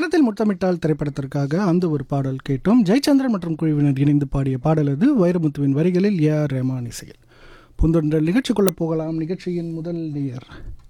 மனத்தில் முத்தமிட்டால் திரைப்படத்திற்காக அந்த ஒரு பாடல் கேட்டோம் ஜெயச்சந்திரன் மற்றும் குழுவினர் இணைந்து பாடிய பாடல் அது வைரமுத்துவின் வரிகளில் ஏ ஆர் ரஹ்மான் இசையில் புந்தொன்ற நிகழ்ச்சிக்குள்ள போகலாம் நிகழ்ச்சியின் முதல் நேயர்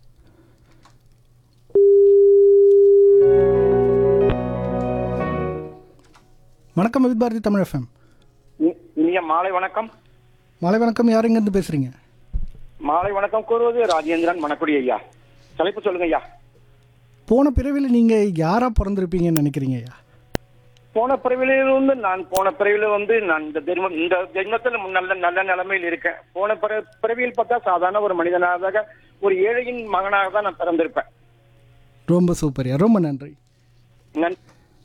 வணக்கம் வித் பாரதி தமிழ் எஃப்எம் இ- இனிய மாலை வணக்கம் மாலை வணக்கம் யார் எங்கேருந்து பேசுறீங்க மாலை வணக்கம் கூறுவது ராஜேந்திரன் மணக்குடி ஐயா தலைப்பு சொல்லுங்க ஐயா போன பிறவியில் நீங்கள் யாராக பிறந்திருப்பீங்கன்னு நினைக்கிறீங்க ஐயா போன பிறவில வந்து நான் போன பிறவில வந்து நான் இந்த ஜென்மம் இந்த ஜென்மத்தில் நல்ல நல்ல நிலைமையில் இருக்கேன் போன பிற பிறவியில் பார்த்தா சாதாரண ஒரு மனிதனாக ஒரு ஏழையின் மகனாக தான் நான் பிறந்திருப்பேன் ரொம்ப சூப்பர்யா ரொம்ப நன்றி நன்-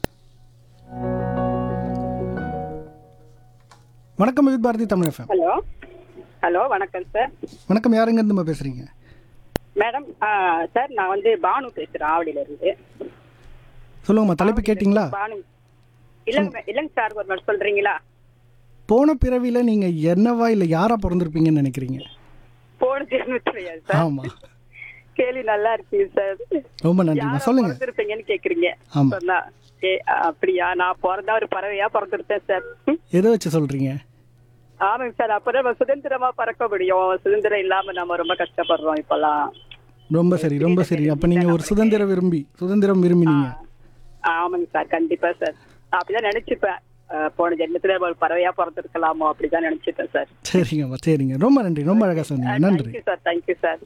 வணக்கம் with Bharathi Tamil FM hello hello வணக்கம் சார் வணக்கம் யார் எங்கேருந்து பேசுறீங்க மேடம் ஆ, சார் நான் வந்து பானு பேசுறேன் ஆவடியில இருந்து சொல்லுங்கம்மா தலைப்பு கேட்டிங்களா பானு இல்லைங்க இல்லைங்க சார் ஒரு மாதிரி சொல்றீங்களா போன பிறவியில் நீங்கள் என்னவா இல்லை யாரா பிறந்திருப்பீங்கன்னு நினைக்கிறீங்க போன ஜென்மத்துலையா சார் ஆமா கேள்வி நல்லா இருக்கு சார் ரொம்ப நன்றிம்மா யாரா சொல்லுங்க பிறந்திருப்பீங்கன்னு கேக்குறீங்க ஆமா. சொன்னா ஏ அப்படியா நான் பிறந்தா ஒரு பறவையா பிறந்திருப்பேன் சார் ம். எதை வச்சு சொல்றீங்க ஆமாங்க சார் அப்பதான் நம்ம சுதந்திரமா பறக்க முடியும் சுதந்திரம் இல்லாம நம்ம ரொம்ப கஷ்டப்படுறோம் இப்பெல்லாம் ரொம்ப சரி ரொம்ப சரி அப்போ நீங்கள் ஒரு சுதந்திர விரும்பி சுதந்திரம் விரும்பினீங்க ஆமாங்க சார் கண்டிப்பா சார் அப்படிதான் நினைச்சுப்பேன் ஆ, போன ஜென்மத்துல ஒரு பறவையா பிறந்திருக்கலாமோ அப்படிதான் நினைச்சுப்பேன் சார் சரிங்கம்மா சரிங்க ரொம்ப நன்றி ரொம்ப அழகாக சொன்னீங்க நன்றி தேங்க்யூ சார் தேங்க்யூ சார்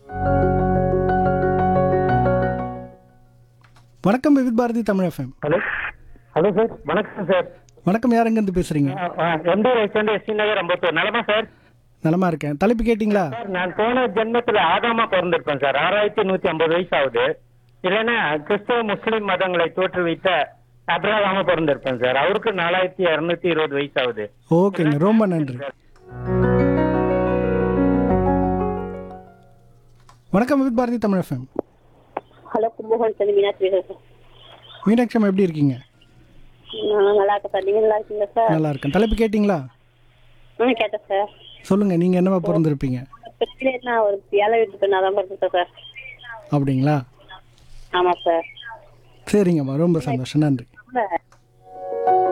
வணக்கம் with Bharathi Tamil FM hello hello sir வணக்கம் சார் வணக்கம் யார் எங்கேருந்து பேசுறீங்க எந்த சேர்ந்து எஸ்டி நகர் அம்பத்தூர் நலமா சார் நலமா இருக்கேன் தலைப்பு கேட்டிங்களா சார் நான் போன ஜென்மத்தில் ஆதாமா பிறந்திருப்பேன் சார் ஆறாயிரத்தி நூற்றி ஐம்பது வயசு ஆகுது இல்லைன்னா கிறிஸ்தவ முஸ்லிம் மதங்களை தோற்றுவித்த அப்ரஹாம பிறந்திருப்பேன் சார் அவருக்கு நாலாயிரத்தி இரநூத்தி இருபது வயசு ஆகுது ஓகேங்க ரொம்ப நன்றி வணக்கம் with Bharathi Tamil FM hello Kumbakonam சொல்லி மீனாட்சி பேசுறேன் சார் மீனாட்சம் எப்படி இருக்கீங்க நான் நல்லா இருக்கேன் சார் நீங்கள் நல்லா இருக்கீங்களா சார் நல்லா இருக்கேன் தலைப்பு கேட்டிங்களா ம் கேட்டேன் சார் சொல்லுங்க நீங்க என்னவா பிறந்திருப்பீங்க பிரச்சனை நான் ஒரு ஏழை வீட்டு பெண்ணாக தான் பிறந்தேன் சார் அப்படிங்களா ஆமாம் சார் சரிங்கம்மா ரொம்ப சந்தோஷம் நன்றி ரொம்ப